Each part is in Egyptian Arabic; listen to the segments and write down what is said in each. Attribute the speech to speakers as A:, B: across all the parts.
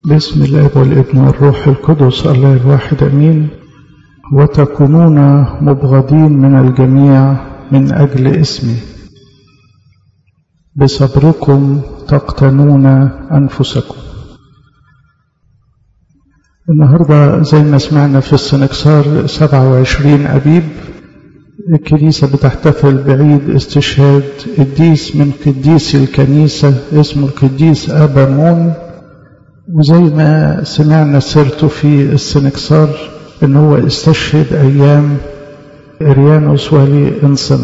A: بسم الله والابن والروح القدس الله الواحد امين وتكونون مبغضين من الجميع من اجل اسمي بصبركم تقتنون انفسكم النهارده زي ما سمعنا في السنكسار 27 ابيب الكنيسة بتحتفل بعيد استشهاد قديس من قديس الكنيسة اسمه القديس أبا مون وزي ما سمعنا سيرته في السنكسار ان هو استشهد ايام اريانوس ولي انصنة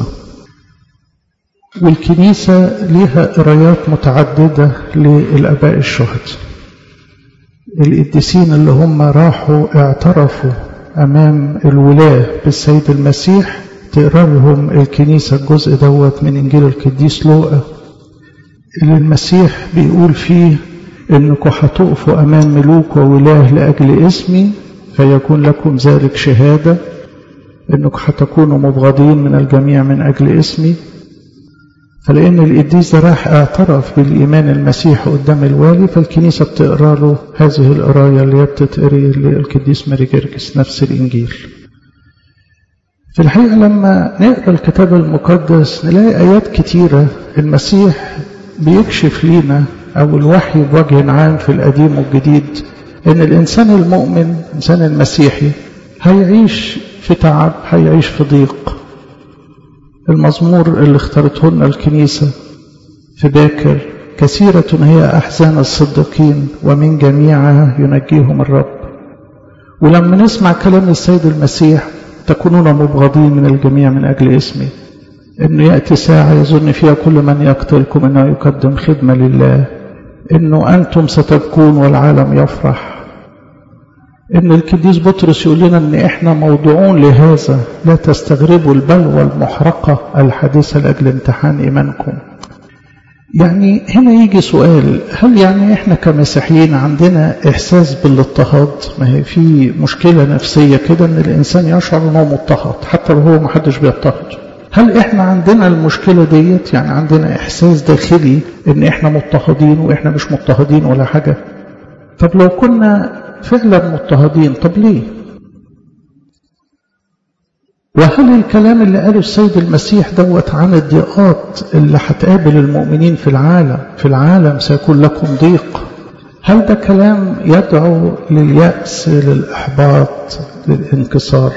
A: والكنيسة ليها قرايات متعددة للاباء الشهداء القديسين اللي هم راحوا اعترفوا امام الولاة بالسيد المسيح تقرا لهم الكنيسة الجزء دوت من انجيل القديس لوقا اللي المسيح بيقول فيه انكم هتقفوا امام ملوك وولاه لاجل اسمي فيكون لكم ذلك شهاده انكم هتكونوا مبغضين من الجميع من اجل اسمي فلان القديس ده راح اعترف بالايمان المسيح قدام الوالي فالكنيسه بتقرا له هذه القرايه اللي هي بتتقري للقديس ماري جرجس نفس الانجيل في الحقيقه لما نقرا الكتاب المقدس نلاقي ايات كتيره المسيح بيكشف لينا أو الوحي بوجه عام في القديم والجديد إن الإنسان المؤمن الإنسان المسيحي هيعيش في تعب هيعيش في ضيق المزمور اللي اختارته لنا الكنيسة في باكر كثيرة هي أحزان الصديقين ومن جميعها ينجيهم الرب ولما نسمع كلام السيد المسيح تكونون مبغضين من الجميع من أجل اسمي انه ياتي ساعه يظن فيها كل من يقتلكم انه يقدم خدمه لله انه انتم ستبكون والعالم يفرح ان القديس بطرس يقول لنا ان احنا موضوعون لهذا لا تستغربوا البلوى المحرقه الحادثه لاجل امتحان ايمانكم يعني هنا يجي سؤال هل يعني احنا كمسيحيين عندنا احساس بالاضطهاد ما هي في مشكله نفسيه كده ان الانسان يشعر انه مضطهد حتى لو هو ما حدش بيضطهده هل احنا عندنا المشكلة ديت يعني عندنا احساس داخلي ان احنا مضطهدين واحنا مش مضطهدين ولا حاجة طب لو كنا فعلا مضطهدين طب ليه وهل الكلام اللي قاله السيد المسيح دوت عن الضيقات اللي هتقابل المؤمنين في العالم في العالم سيكون لكم ضيق هل ده كلام يدعو لليأس للإحباط للانكسار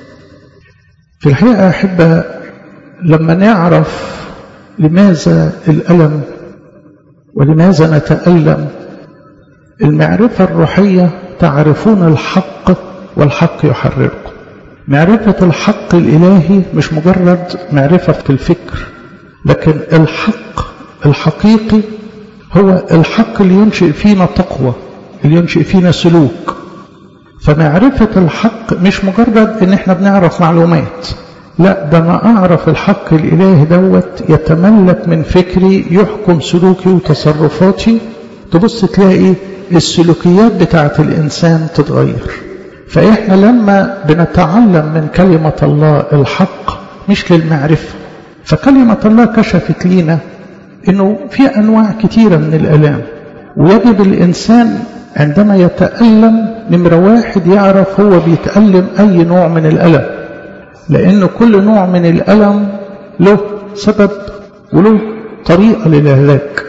A: في الحقيقة أحب لما نعرف لماذا الألم ولماذا نتألم المعرفة الروحية تعرفون الحق والحق يحرركم معرفة الحق الإلهي مش مجرد معرفة في الفكر لكن الحق الحقيقي هو الحق اللي ينشئ فينا تقوى اللي ينشئ فينا سلوك فمعرفة الحق مش مجرد ان احنا بنعرف معلومات لا ده انا اعرف الحق الالهي دوت يتملك من فكري يحكم سلوكي وتصرفاتي تبص تلاقي السلوكيات بتاعت الانسان تتغير فاحنا لما بنتعلم من كلمة الله الحق مش للمعرفة فكلمة الله كشفت لينا انه في انواع كتيرة من الالام ويجب الانسان عندما يتألم نمرة واحد يعرف هو بيتألم أي نوع من الألم لأن كل نوع من الألم له سبب وله طريقة للعلاج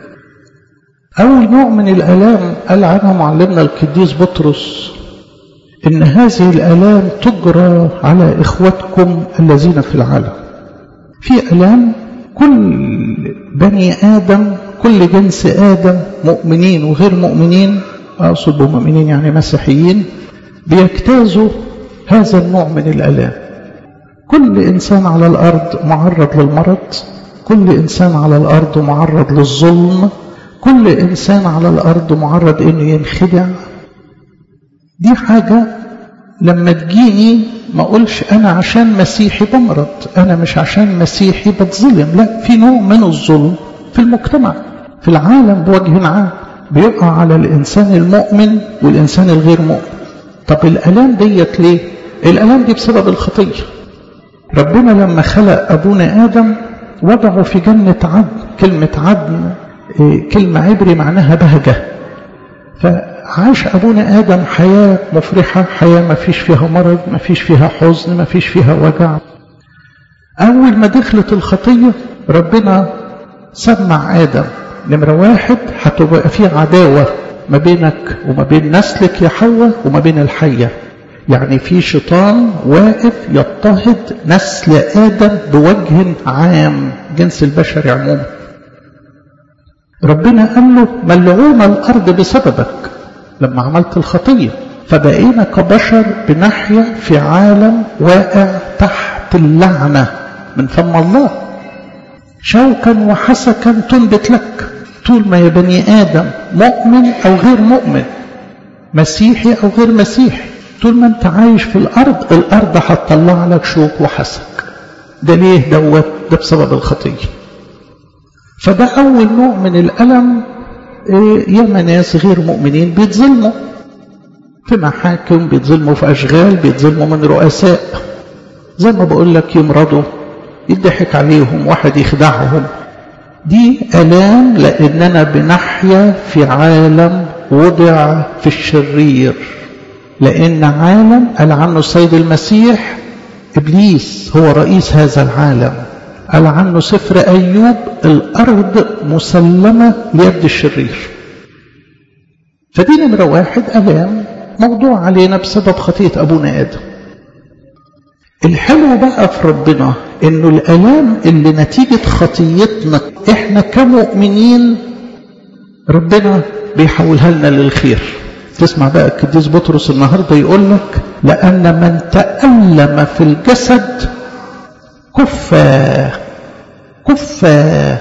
A: أول نوع من الآلام قال عنها معلمنا القديس بطرس إن هذه الآلام تجرى على إخوتكم الذين في العالم في آلام كل بني آدم كل جنس آدم مؤمنين وغير مؤمنين أقصد بمؤمنين يعني مسيحيين بيجتازوا هذا النوع من الآلام كل إنسان على الأرض معرض للمرض كل إنسان على الأرض معرض للظلم كل إنسان على الأرض معرض إنه ينخدع دي حاجة لما تجيني ما أقولش أنا عشان مسيحي بمرض أنا مش عشان مسيحي بتظلم لا في نوع من الظلم في المجتمع في العالم بوجه عام بيقع على الإنسان المؤمن والإنسان الغير مؤمن طب الألام ديت ليه الألام دي بسبب الخطية ربنا لما خلق أبونا آدم وضعه في جنة عدن كلمة عدن كلمة عبري معناها بهجة عاش أبونا آدم حياة مفرحة حياة ما فيش فيها مرض ما فيش فيها حزن ما فيش فيها وجع أول ما دخلت الخطية ربنا سمع آدم نمرة واحد هتبقى في عداوة ما بينك وما بين نسلك يا حواء وما بين الحية يعني في شيطان واقف يضطهد نسل آدم بوجه عام جنس البشر عموما ربنا قال له ملعون الأرض بسببك لما عملت الخطية فبقينا كبشر بنحيا في عالم واقع تحت اللعنة من فم الله شوكا وحسكا تنبت لك طول ما يا بني آدم مؤمن أو غير مؤمن مسيحي أو غير مسيحي طول ما أنت عايش في الأرض الأرض هتطلع لك شوك وحسك ده ليه دوت ده بسبب الخطية فده أول نوع من الألم ياما ناس غير مؤمنين بيتظلموا في محاكم بيتظلموا في أشغال بيتظلموا من رؤساء زي ما بقول لك يمرضوا يضحك عليهم واحد يخدعهم دي ألام لأننا بنحيا في عالم وضع في الشرير لأن عالم قال عنه السيد المسيح إبليس هو رئيس هذا العالم قال عنه سفر أيوب الأرض مسلمة ليد الشرير فدي نمرة واحد ألام موضوع علينا بسبب خطية أبونا آدم الحلو بقى في ربنا انه الالام اللي نتيجة خطيتنا احنا كمؤمنين ربنا بيحولها لنا للخير تسمع بقى القديس بطرس النهارده يقول لك لان من تألم في الجسد كفى كفى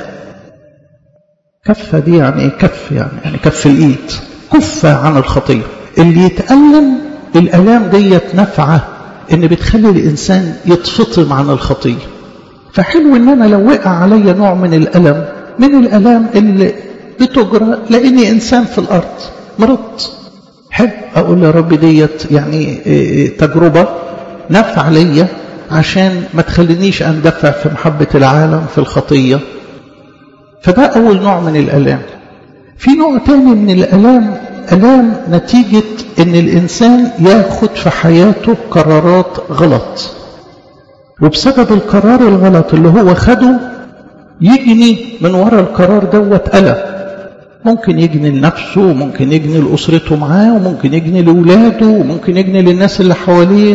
A: كفة دي يعني ايه كف يعني يعني كف الايد كفى عن الخطية اللي يتألم الالام ديت نافعه ان بتخلي الانسان يتفطم عن الخطيه فحلو ان انا لو وقع عليا نوع من الالم من الالام اللي بتجرى لاني انسان في الارض مرضت حب اقول يا رب ديت يعني تجربه نفع ليا عشان ما تخلينيش اندفع في محبه العالم في الخطيه فده اول نوع من الالام في نوع تاني من الالام الام نتيجه ان الانسان ياخد في حياته قرارات غلط وبسبب القرار الغلط اللي هو خده يجني من وراء القرار دوت ألم ممكن يجني لنفسه وممكن يجني لأسرته معاه وممكن يجني لأولاده وممكن يجني للناس اللي حواليه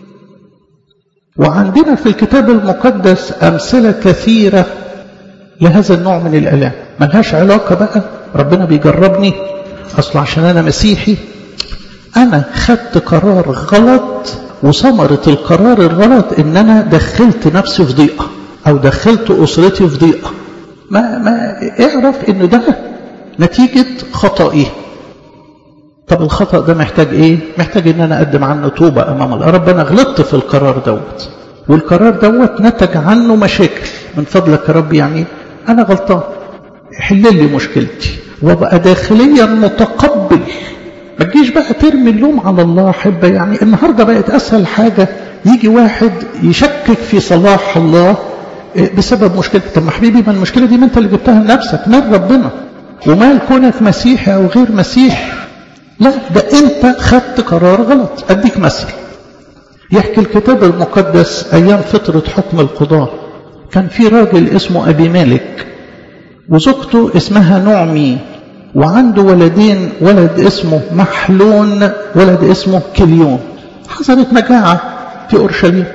A: وعندنا في الكتاب المقدس أمثلة كثيرة لهذا النوع من الآلام ملهاش علاقة بقى ربنا بيجربني أصل عشان أنا مسيحي أنا خدت قرار غلط وثمرة القرار الغلط إن أنا دخلت نفسي في ضيقة أو دخلت أسرتي في ضيقة ما ما اعرف إن ده نتيجة خطئي طب الخطأ ده محتاج إيه؟ محتاج إن أنا أقدم عنه توبة أمام الله رب أنا غلطت في القرار دوت والقرار دوت نتج عنه مشاكل من فضلك يا رب يعني أنا غلطان حل لي مشكلتي وابقى داخليا متقبل ما تجيش بقى ترمي اللوم على الله حبة يعني النهاردة بقت أسهل حاجة يجي واحد يشكك في صلاح الله بسبب مشكلة طب ما حبيبي ما المشكلة دي ما انت اللي جبتها لنفسك مال ربنا ومال كونك مسيحي أو غير مسيحي لا ده انت خدت قرار غلط أديك مثل يحكي الكتاب المقدس أيام فترة حكم القضاء كان في راجل اسمه أبي مالك وزوجته اسمها نعمي وعنده ولدين ولد اسمه محلون ولد اسمه كليون حصلت مجاعة في أورشليم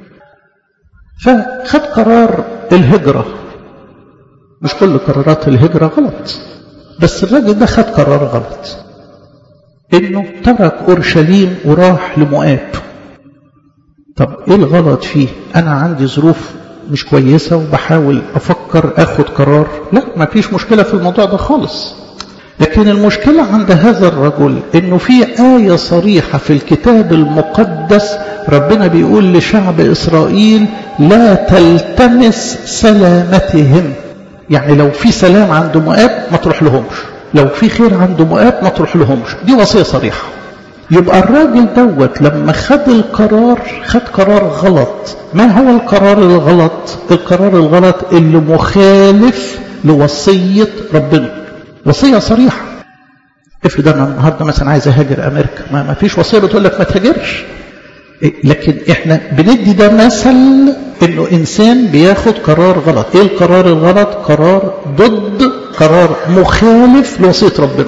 A: فخد قرار الهجرة مش كل قرارات الهجرة غلط بس الراجل ده خد قرار غلط انه ترك اورشليم وراح لمؤاب طب ايه الغلط فيه انا عندي ظروف مش كويسة وبحاول افكر اخد قرار لا ما فيش مشكلة في الموضوع ده خالص لكن المشكلة عند هذا الرجل انه في آية صريحة في الكتاب المقدس ربنا بيقول لشعب اسرائيل لا تلتمس سلامتهم يعني لو في سلام عند مؤاب ما تروح لهمش لو في خير عند مؤاب ما تروح لهمش دي وصية صريحة يبقى الراجل دوت لما خد القرار خد قرار غلط ما هو القرار الغلط القرار الغلط اللي مخالف لوصية ربنا وصية صريحة افرض انا النهارده مثلا عايز اهاجر امريكا ما, ما فيش وصيه بتقول لك ما تهاجرش لكن احنا بندي ده مثل انه انسان بياخد قرار غلط ايه القرار الغلط قرار ضد قرار مخالف لوصيه ربنا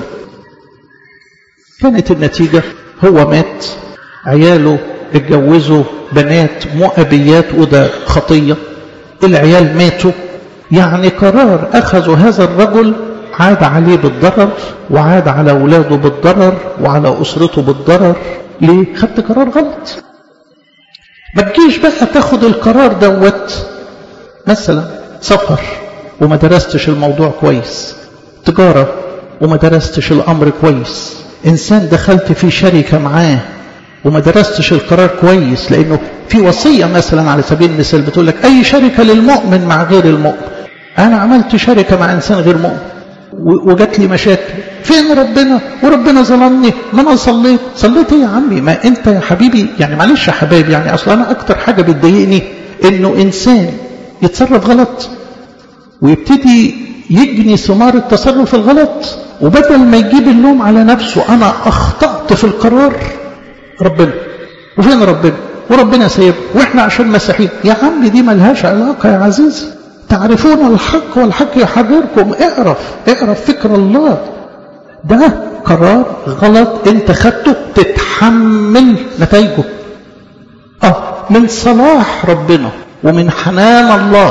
A: كانت النتيجه هو مات عياله اتجوزوا بنات مؤبيات وده خطيه العيال ماتوا يعني قرار اخذوا هذا الرجل عاد عليه بالضرر وعاد على اولاده بالضرر وعلى اسرته بالضرر ليه خدت قرار غلط ما تجيش بقى تاخد القرار دوت مثلا سفر وما درستش الموضوع كويس تجارة وما درستش الأمر كويس إنسان دخلت في شركة معاه وما درستش القرار كويس لأنه في وصية مثلا على سبيل المثال بتقول لك أي شركة للمؤمن مع غير المؤمن أنا عملت شركة مع إنسان غير مؤمن وجات لي مشاكل فين ربنا وربنا ظلمني ما انا صليت صليت ايه يا عمي ما انت يا حبيبي يعني معلش يا حبايبي يعني اصلا انا اكتر حاجه بتضايقني انه انسان يتصرف غلط ويبتدي يجني ثمار التصرف الغلط وبدل ما يجيب اللوم على نفسه انا اخطات في القرار ربنا وفين ربنا وربنا سايب واحنا عشان مسيحيين يا عمي دي ملهاش علاقه يا عزيزي تعرفون الحق والحق يحرركم اعرف اعرف فكر الله ده قرار غلط انت خدته تتحمل نتائجه اه من صلاح ربنا ومن حنان الله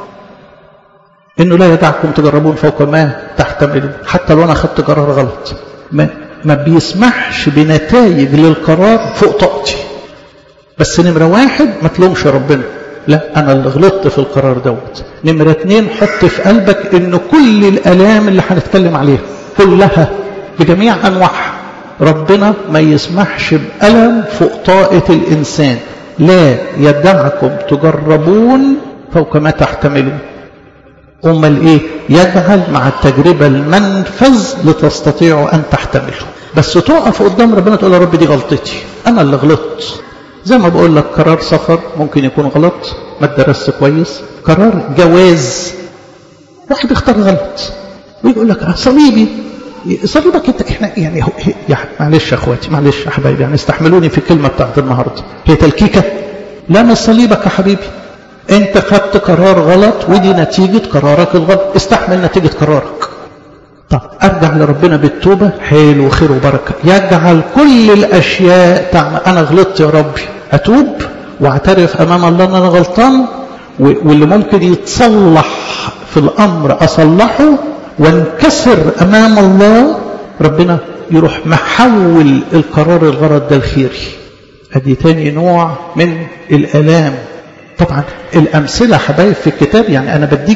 A: انه لا يدعكم تجربون فوق ما تحتملون حتى لو انا خدت قرار غلط ما, ما بيسمحش بنتائج للقرار فوق طاقتي بس نمره واحد ما تلومش ربنا لا أنا اللي غلطت في القرار دوت نمرة اتنين حط في قلبك إن كل الآلام اللي هنتكلم عليها كلها بجميع أنواعها ربنا ما يسمحش بألم فوق طاقة الإنسان لا يدعكم تجربون فوق ما تحتملون أمال إيه يجعل مع التجربة المنفذ لتستطيعوا أن تحتملوا بس تقف قدام ربنا تقول يا رب دي غلطتي أنا اللي غلطت زي ما بقول لك قرار سفر ممكن يكون غلط ما درست كويس قرار جواز واحد اختار غلط ويقول لك اه صليبي صليبك انت احنا يعني يعني معلش يا اخواتي معلش يا حبايبي يعني استحملوني في الكلمه بتاعت النهارده هي تلكيكه لا مش صليبك يا حبيبي انت خدت قرار غلط ودي نتيجه قرارك الغلط استحمل نتيجه قرارك طب ارجع لربنا بالتوبه حلو خير وبركه يجعل كل الاشياء تعمل انا غلطت يا ربي اتوب واعترف امام الله ان انا غلطان واللي ممكن يتصلح في الامر اصلحه وانكسر امام الله ربنا يروح محول القرار الغلط ده الخيري ادي تاني نوع من الالام طبعا الامثله حبايب في الكتاب يعني انا بديك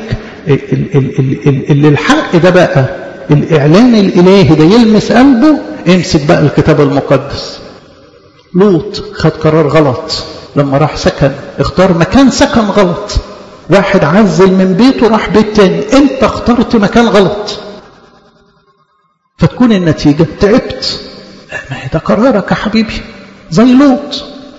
A: اللي الحق ده بقى الإعلان الإلهي ده يلمس قلبه امسك بقى الكتاب المقدس لوط خد قرار غلط لما راح سكن اختار مكان سكن غلط واحد عزل من بيته راح بيت تاني انت اخترت مكان غلط فتكون النتيجة تعبت ما ده قرارك يا حبيبي زي لوط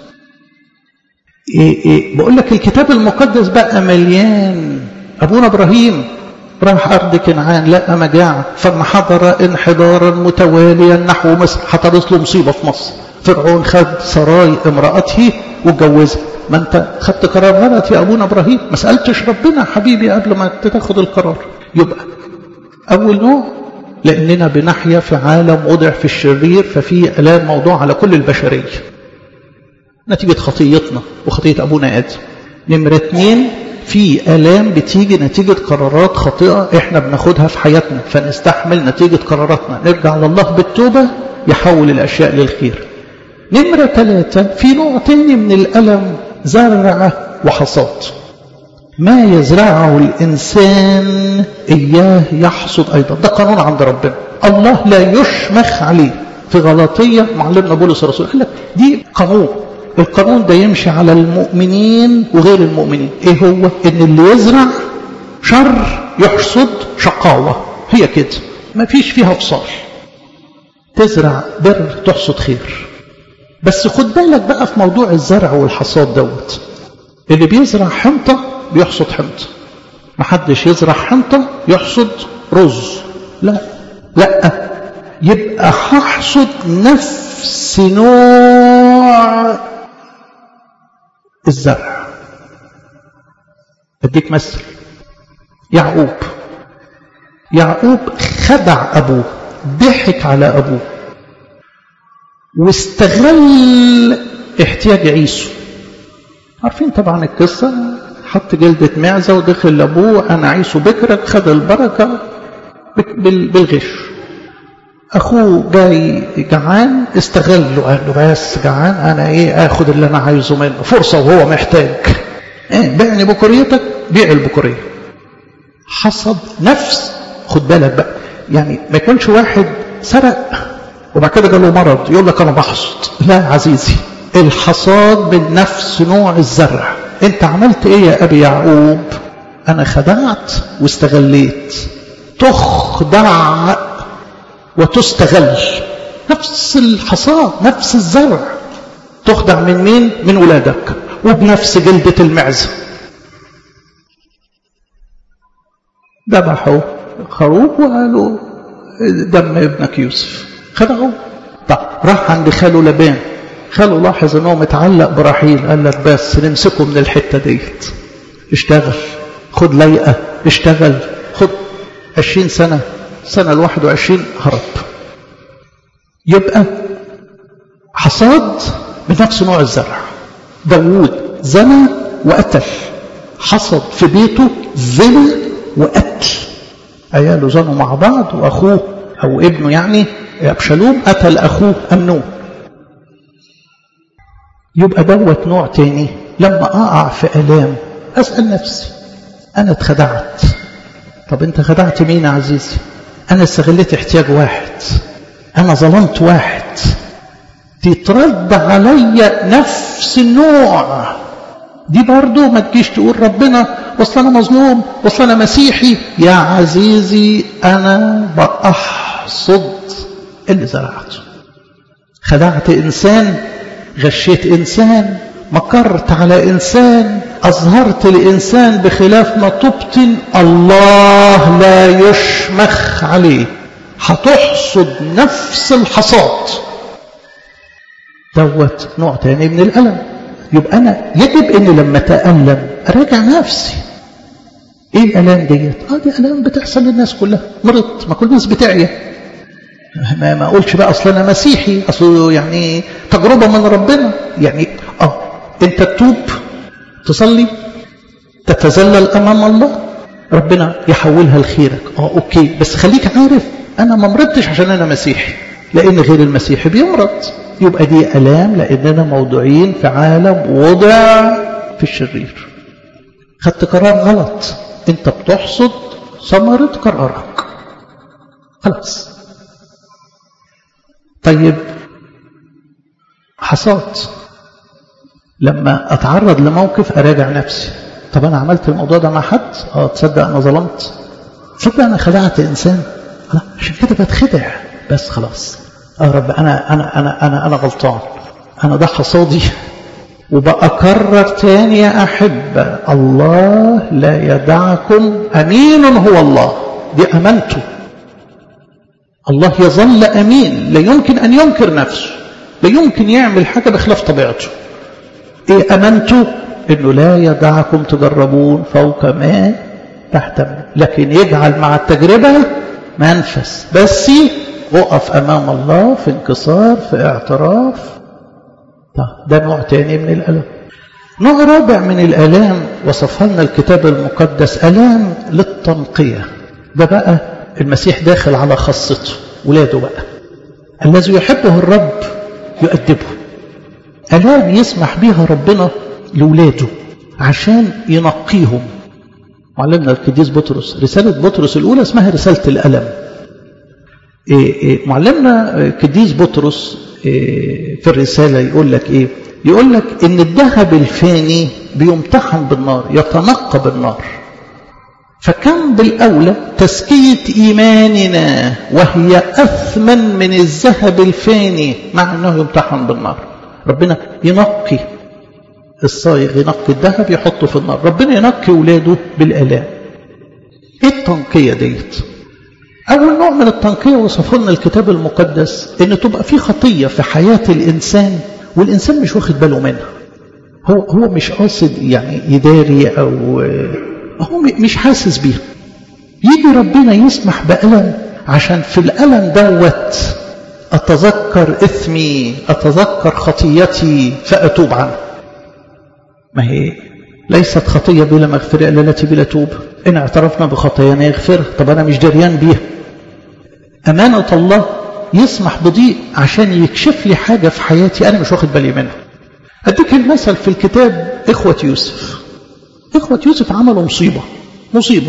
A: إيه إيه بقول لك الكتاب المقدس بقى مليان أبونا إبراهيم راح أرض كنعان لقى مجاعة فانحدر انحدارا متواليا نحو مصر حصلت له مصيبة في مصر فرعون خد سراي امرأته واتجوزها ما انت خدت قرار غلط يا ابونا ابراهيم ما سالتش ربنا حبيبي قبل ما تاخد القرار يبقى اول نوع لاننا بنحيا في عالم وضع في الشرير ففي الام موضوع على كل البشريه نتيجه خطيتنا وخطيه ابونا ادم نمره اثنين في آلام بتيجي نتيجة قرارات خاطئة احنا بناخدها في حياتنا فنستحمل نتيجة قراراتنا نرجع لله بالتوبة يحول الأشياء للخير نمرة ثلاثة في نوع تاني من الألم زرع وحصاد ما يزرعه الإنسان إياه يحصد أيضا ده قانون عند ربنا الله لا يشمخ عليه في غلطية معلمنا بولس الرسول قال لك دي قانون القانون ده يمشي على المؤمنين وغير المؤمنين ايه هو ان اللي يزرع شر يحصد شقاوة هي كده ما فيش فيها فصال تزرع بر تحصد خير بس خد بالك بقى في موضوع الزرع والحصاد دوت اللي بيزرع حنطة بيحصد حنطة محدش يزرع حنطة يحصد رز لا لا يبقى هحصد نفس نوع الزرع اديك مثل يعقوب يعقوب خدع ابوه ضحك على ابوه واستغل احتياج عيسو عارفين طبعا القصة حط جلدة معزة ودخل لأبوه أنا عيسو بكرك خد البركة بالغش أخوه جاي جعان استغله قال له بس جعان أنا إيه آخد اللي أنا عايزه منه فرصة وهو محتاج إيه بعني بكريتك بيع البكرية حصد نفس خد بالك بقى يعني ما يكونش واحد سرق وبعد كده جاله مرض يقول لك أنا بحصد لا عزيزي الحصاد من نفس نوع الزرع انت عملت ايه يا ابي يعقوب انا خدعت واستغليت تخدع وتستغل نفس الحصاد نفس الزرع تخدع من مين من ولادك وبنفس جلدة المعزة ذبحوا خروف وقالوا دم ابنك يوسف خدعوا طب راح عند خاله لبان خاله لاحظ ان هو متعلق برحيل قال لك بس نمسكه من الحته ديت اشتغل خد ليئه اشتغل خد عشرين سنه سنه الواحد وعشرين هرب يبقى حصاد بنفس نوع الزرع داوود زنى وقتل حصد في بيته زنا وقتل عياله زنوا مع بعض واخوه او ابنه يعني ابشالوم قتل اخوه امنون يبقى دوت نوع تاني لما اقع في الام اسال نفسي انا اتخدعت طب انت خدعت مين يا عزيزي انا استغليت احتياج واحد انا ظلمت واحد تترد عليا نفس النوع دي برضو ما تجيش تقول ربنا وصل انا مظلوم وصل انا مسيحي يا عزيزي انا بأحصد اللي زرعته خدعت انسان غشيت إنسان مكرت على إنسان أظهرت لإنسان بخلاف ما تبطن الله لا يشمخ عليه هتحصد نفس الحصاد دوت نوع تاني من الألم يبقى أنا يجب أني لما أتألم أراجع نفسي إيه الألام ديت؟ آه دي ألام بتحصل للناس كلها مرضت ما كل الناس بتعيا ما ما اقولش بقى اصل انا مسيحي اصل يعني تجربه من ربنا يعني اه انت تتوب تصلي تتذلل امام الله ربنا يحولها لخيرك اه اوكي بس خليك عارف انا ما مرضتش عشان انا مسيحي لان غير المسيحي بيمرض يبقى دي الام لاننا موضوعين في عالم وضع في الشرير خدت قرار غلط انت بتحصد ثمره قرارك خلاص طيب حصاد لما اتعرض لموقف اراجع نفسي طب انا عملت الموضوع ده مع حد اه تصدق انا ظلمت تصدق انا خدعت انسان لا عشان كده بتخدع بس خلاص اه رب انا انا انا انا انا غلطان انا ده حصادي وبأكرر تاني يا أحبة الله لا يدعكم أمين هو الله دي أمانته الله يظل أمين لا يمكن أن ينكر نفسه لا يمكن يعمل حاجة بخلاف طبيعته إيه أمانته إنه لا يدعكم تجربون فوق ما تحتمل لكن يجعل مع التجربة منفس بس وقف أمام الله في انكسار في اعتراف ده نوع تاني من الألم نوع رابع من الآلام وصفها لنا الكتاب المقدس آلام للتنقية ده بقى المسيح داخل على خاصته ولاده بقى الذي يحبه الرب يؤدبه آلام يسمح بها ربنا لولاده عشان ينقيهم معلمنا القديس بطرس رسالة بطرس الأولى اسمها رسالة الألم إيه إيه معلمنا القديس بطرس إيه في الرسالة يقول لك إيه يقول لك إن الذهب الفاني بيمتحن بالنار يتنقى بالنار فكم بالأولى تزكية إيماننا وهي أثمن من الذهب الفاني مع أنه يمتحن بالنار ربنا ينقي الصايغ ينقي الذهب يحطه في النار ربنا ينقي ولاده بالآلام ايه التنقية ديت أول نوع من التنقية وصفه لنا الكتاب المقدس إن تبقى في خطية في حياة الإنسان والإنسان مش واخد باله منها هو هو مش قاصد يعني يداري أو هو مش حاسس بيها يجي ربنا يسمح بألم عشان في الألم دوت أتذكر إثمي أتذكر خطيتي فأتوب عنه ما هي ليست خطية بلا مغفرة إلا التي بلا توب إن اعترفنا بخطايانا يغفر طب أنا مش دريان بيها أمانة الله يسمح بضيق عشان يكشف لي حاجة في حياتي أنا مش واخد بالي منها أديك المثل في الكتاب إخوة يوسف إخوة يوسف عملوا مصيبة مصيبة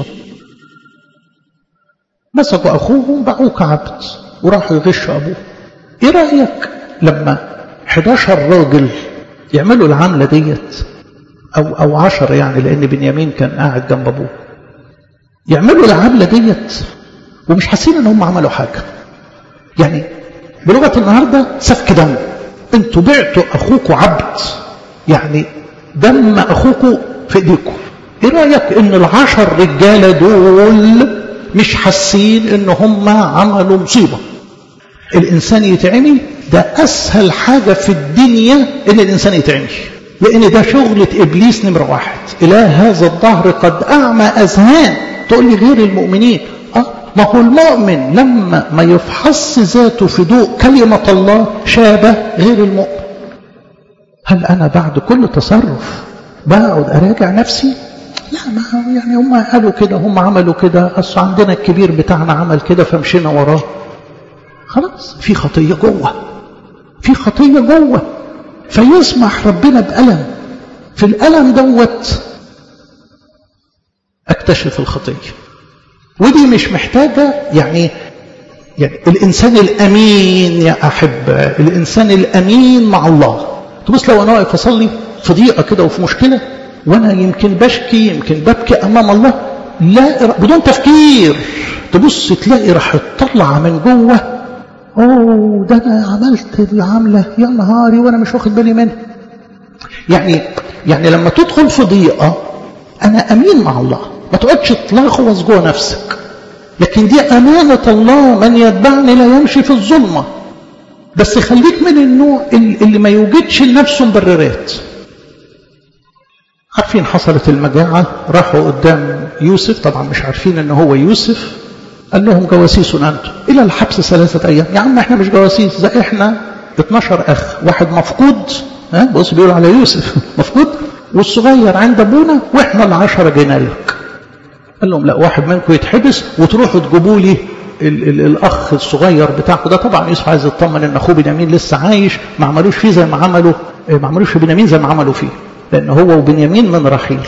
A: مسكوا أخوهم باعوه كعبد وراحوا يغشوا أبوه إيه رأيك لما 11 راجل يعملوا العملة ديت أو أو 10 يعني لأن بنيامين كان قاعد جنب أبوه يعملوا العملة ديت ومش حاسين إن هم عملوا حاجة يعني بلغة النهاردة سفك دم انتوا بعتوا أخوكوا عبد يعني دم أخوكوا في إيديكم إيه رأيك إن العشر رجالة دول مش حاسين إن هم عملوا مصيبة الإنسان يتعمي ده أسهل حاجة في الدنيا إن الإنسان يتعمي لأن ده شغلة إبليس نمرة واحد إله هذا الظهر قد أعمى أذهان تقول لي غير المؤمنين أه ما هو المؤمن لما ما يفحص ذاته في ضوء كلمة الله شابه غير المؤمن هل أنا بعد كل تصرف بقعد أراجع نفسي لا ما يعني هم قالوا كده هم عملوا كده أصل عندنا الكبير بتاعنا عمل كده فمشينا وراه خلاص في خطية جوه في خطية جوه فيسمح ربنا بألم في الألم دوت اكتشف الخطية ودي مش محتاجة يعني يعني الإنسان الأمين يا أحبة الإنسان الأمين مع الله تبص لو أنا واقف أصلي في ضيقة كده وفي مشكلة وأنا يمكن بشكي يمكن ببكي أمام الله لا بدون تفكير تبص تلاقي راح تطلع من جوه اوه ده انا عملت العمله يا نهاري وانا مش واخد بالي منها يعني يعني لما تدخل في ضيقه انا امين مع الله ما تقعدش تلغوص جوه نفسك لكن دي امانه الله من يتبعني لا يمشي في الظلمه بس خليك من النوع اللي ما يوجدش لنفسه مبررات عارفين حصلت المجاعة راحوا قدام يوسف طبعا مش عارفين ان هو يوسف قال لهم جواسيس أنتم إلى الحبس ثلاثة أيام يا عم احنا مش جواسيس ده احنا 12 أخ واحد مفقود ها بص بيقول على يوسف مفقود والصغير عند أبونا وإحنا العشرة جينا لك قال لهم لا واحد منكم يتحبس وتروحوا تجيبوا لي ال ال الأخ الصغير بتاعكم ده طبعا يوسف عايز يطمن إن أخوه بنيامين لسه عايش ما عملوش فيه زي ما عملوا ما عملوش في بنيامين زي ما عملوا فيه لأن هو وبنيامين من رحيل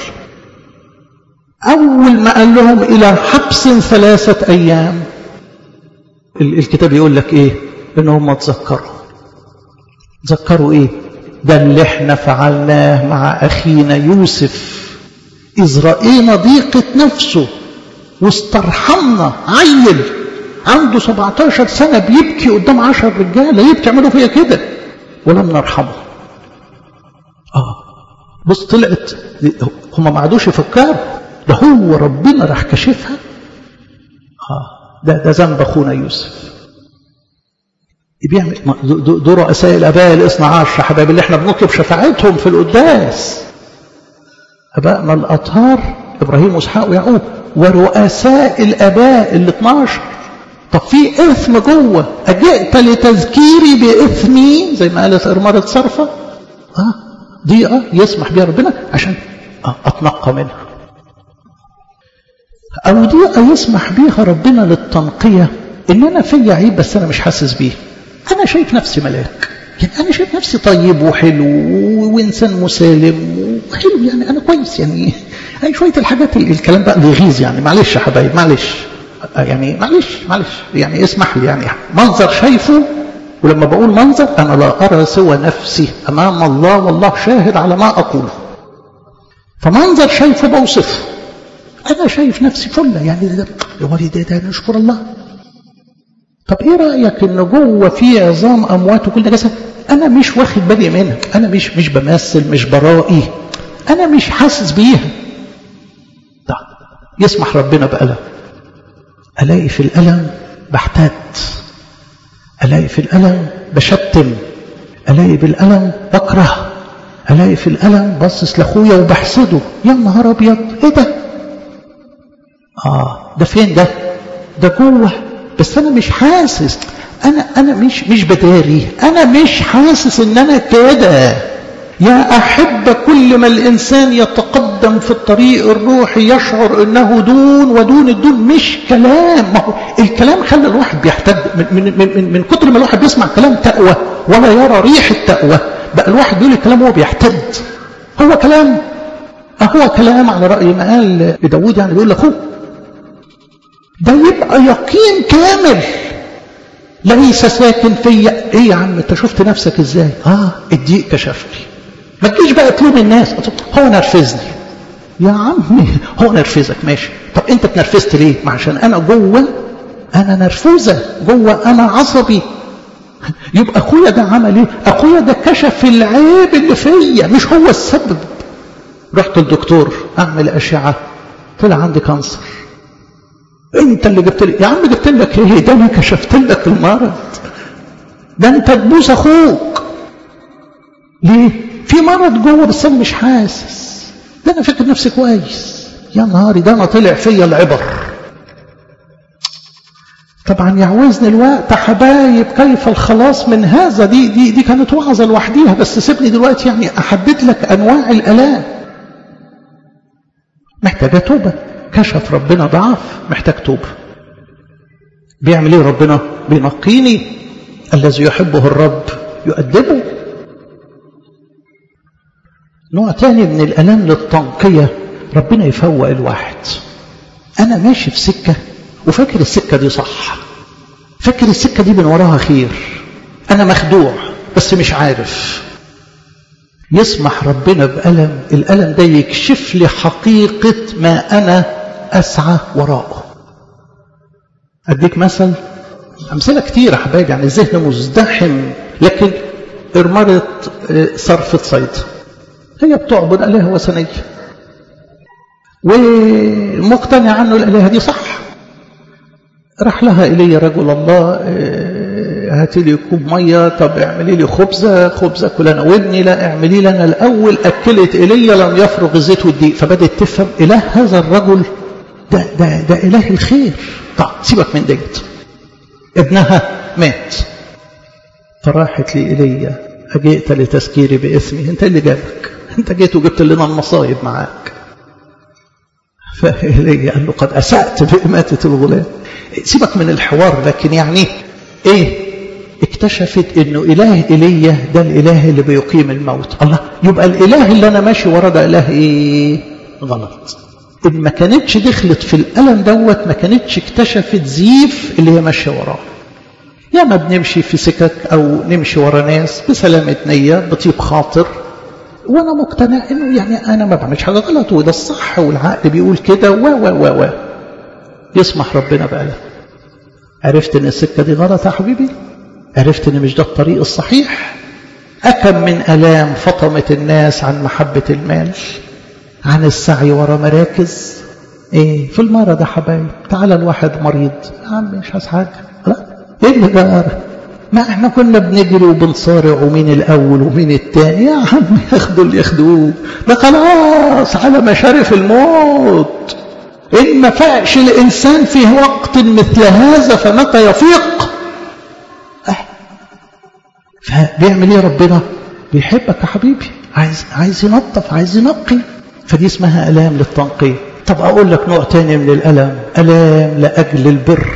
A: أول ما قال لهم إلى حبس ثلاثة أيام الكتاب يقول لك إيه إنهم تذكروا تذكروا إيه ده اللي احنا فعلناه مع أخينا يوسف إذ رأينا ضيقة نفسه واسترحمنا عيل عنده 17 سنة بيبكي قدام 10 رجالة ليه بتعملوا فيا كده ولم نرحمه آه بص طلعت هم ما عادوش يفكروا ده هو ربنا راح كشفها آه ده ده ذنب اخونا يوسف بيعمل دول رؤساء الاباء الاثنى عشر حبايب اللي احنا بنطلب شفاعتهم في القداس ابائنا الاطهار ابراهيم واسحاق ويعقوب ورؤساء الاباء ال 12 طب في اثم جوه اجئت لتذكيري باثمي زي ما قالت ارمله صرفه اه ضيقه يسمح بها ربنا عشان آه اتنقى منها أو ضيقة يسمح بيها ربنا للتنقية إن أنا في عيب بس أنا مش حاسس بيه أنا شايف نفسي ملاك يعني أنا شايف نفسي طيب وحلو وإنسان مسالم وحلو يعني أنا كويس يعني أي شوية الحاجات الكلام بقى بيغيظ يعني معلش يا حبايب معلش يعني معلش معلش يعني اسمح لي يعني منظر شايفه ولما بقول منظر أنا لا أرى سوى نفسي أمام الله والله شاهد على ما أقوله فمنظر شايفه بوصفه أنا شايف نفسي فلة يعني ده يا ولدي ده نشكر الله طب إيه رأيك إن جوه في عظام أموات وكل ده جسد أنا مش واخد بالي منها أنا مش مش بمثل مش برائي أنا مش حاسس بيها ده يسمح ربنا بألم ألاقي في الألم بحتات ألاقي في الألم بشتم ألاقي بالألم بكره ألاقي في الألم باصص لأخويا وبحسده يا نهار أبيض إيه ده؟ آه ده فين ده؟ ده جوه بس أنا مش حاسس أنا أنا مش مش بداري أنا مش حاسس إن أنا كده يا أحب كل ما الإنسان يتقدم في الطريق الروحي يشعر أنه دون ودون الدون مش كلام ما هو الكلام خلى الواحد بيحتد من, من, من, من كتر ما الواحد بيسمع كلام تقوى ولا يرى ريح التقوى بقى الواحد بيقول الكلام وهو بيحتد هو كلام هو كلام على رأي ما قال لداود يعني بيقول لأخوه ده يبقى يقين كامل ليس ساكن فيا ايه يا عم انت شفت نفسك ازاي اه الضيق كشف لي ما تجيش بقى تلوم الناس هو نرفزني يا عمي هو نرفزك ماشي طب انت اتنرفزت ليه ما عشان انا جوه انا نرفوزه جوه انا عصبي يبقى اخويا ده عمل ايه اخويا ده كشف العيب اللي فيا مش هو السبب رحت الدكتور اعمل اشعه طلع عندي كانسر انت اللي جبت لي يا عم جبت لك ايه ده انا كشفت لك المرض ده انت تبوس اخوك ليه في مرض جوه بس انا مش حاسس ده انا فاكر نفسي كويس يا نهاري ده انا طلع فيا العبر طبعا يعوزني الوقت حبايب كيف الخلاص من هذا دي دي دي كانت وعظه لوحديها بس سيبني دلوقتي يعني احدد لك انواع الالام محتاجه توبه كشف ربنا ضعف محتاج توبه بيعمل ايه ربنا بينقيني الذي يحبه الرب يؤدبه نوع تاني من الالام للتنقيه ربنا يفوق الواحد انا ماشي في سكه وفاكر السكه دي صح فاكر السكه دي من وراها خير انا مخدوع بس مش عارف يسمح ربنا بألم الألم ده يكشف لي حقيقة ما أنا أسعى وراءه أديك مثل أمثلة كتير يا حبايبي يعني الذهن مزدحم لكن ارمرة صرفة صيد هي بتعبد آلهة وثنية ومقتنع عنه الآلهة دي صح راح لها إلي رجل الله هاتي لي كوب ميه طب اعملي لي خبزه خبزه كل انا وابني لا اعملي لي انا الاول اكلت ايليا لم يفرغ الزيت والدقيق فبدات تفهم اله هذا الرجل ده ده ده اله الخير طب سيبك من ديت ابنها مات فراحت لي ايليا اجئت لتذكيري باسمي انت اللي جابك انت جيت وجبت لنا المصايب معاك فإيليا قال له قد اسات باماته الغلام سيبك من الحوار لكن يعني ايه اكتشفت انه اله ايليا ده الاله اللي بيقيم الموت الله يبقى الاله اللي انا ماشي وراه ده اله ايه غلط ان ما كانتش دخلت في الالم دوت ما كانتش اكتشفت زيف اللي هي ماشيه وراه يا ما بنمشي في سكك او نمشي ورا ناس بسلامه نيه بطيب خاطر وانا مقتنع انه يعني انا ما بعملش حاجه غلط وده الصح والعقل بيقول كده و و و و يسمح ربنا بألم عرفت ان السكه دي غلط يا حبيبي عرفت ان مش ده الطريق الصحيح أكم من ألام فطمت الناس عن محبة المال عن السعي ورا مراكز ايه في المرض يا حبايب تعالى الواحد مريض يا عم مش عايز حاجة لا ايه اللي جار ما احنا كنا بنجري وبنصارع ومين الاول ومين التاني يا عم ياخدوا اللي ياخدوه ده خلاص على مشارف الموت ان ما فاقش الانسان في وقت مثل هذا فمتى يفيق فبيعمل ايه ربنا بيحبك يا حبيبي عايز عايز ينظف عايز ينقي فدي اسمها الام للتنقيه طب اقول لك نوع تاني من الالم الام لاجل البر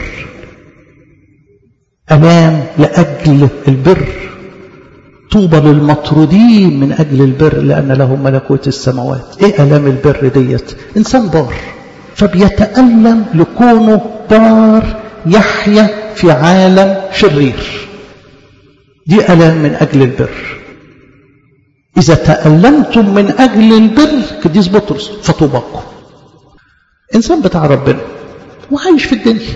A: الام لاجل البر طوبى للمطرودين من اجل البر لان لهم ملكوت السماوات ايه الام البر ديت انسان بار فبيتالم لكونه بار يحيا في عالم شرير دي ألام من أجل البر إذا تألمتم من أجل البر قديس بطرس فطوباكم إنسان بتاع ربنا وعايش في الدنيا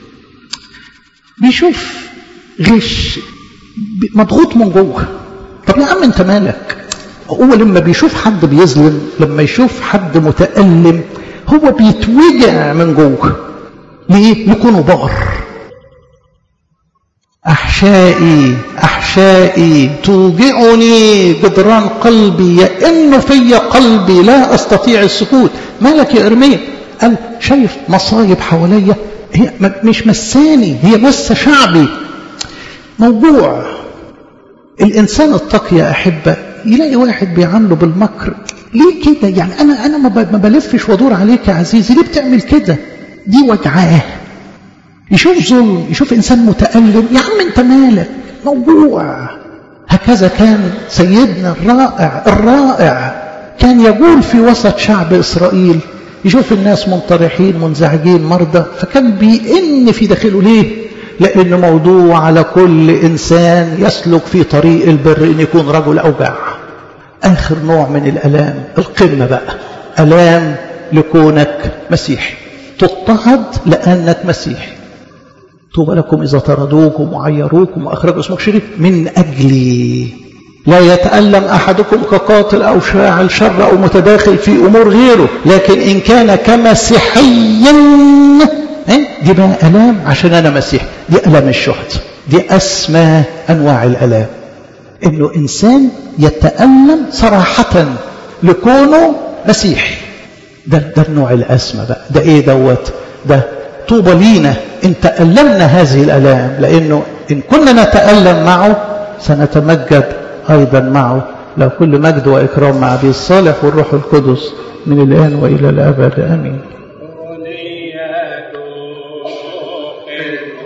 A: بيشوف غش مضغوط من جوه طب يا عم انت مالك هو لما بيشوف حد بيظلم لما يشوف حد متألم هو بيتوجع من جوه ليه يكونوا بار أحشائي أحشائي توجعني جدران قلبي يئن في قلبي لا أستطيع السكوت مالك يا إرميا قال شايف مصايب حواليا هي مش مساني هي مس شعبي موضوع الإنسان التقي يا أحبة يلاقي واحد بيعامله بالمكر ليه كده يعني أنا أنا ما بلفش وادور عليك يا عزيزي ليه بتعمل كده دي وجعاه يشوف ظلم يشوف إنسان متألم يا عم أنت مالك موضوع هكذا كان سيدنا الرائع الرائع كان يقول في وسط شعب إسرائيل يشوف الناس منطرحين منزعجين مرضى فكان بيئن في داخله ليه لأن موضوع على كل إنسان يسلك في طريق البر إن يكون رجل أوجاع آخر نوع من الألام القمة بقى ألام لكونك مسيحي تضطهد لأنك مسيحي طوبى لكم إذا طردوكم وعيروكم وأخرجوا اسمك شريف من أجلي لا يتألم أحدكم كقاتل أو شاعل شر أو متداخل في أمور غيره لكن إن كان كمسيحي دي بقى ألام عشان أنا مسيحي دي ألام الشهد دي أسمى أنواع الألام إنه إنسان يتألم صراحة لكونه مسيحي ده ده النوع الأسمى بقى ده إيه دوت ده طوبى لينا إن تألمنا هذه الألام لأنه إن كنا نتألم معه سنتمجد أيضا معه لو كل مجد وإكرام مع أبي الصالح والروح القدس من الآن وإلى الأبد آمين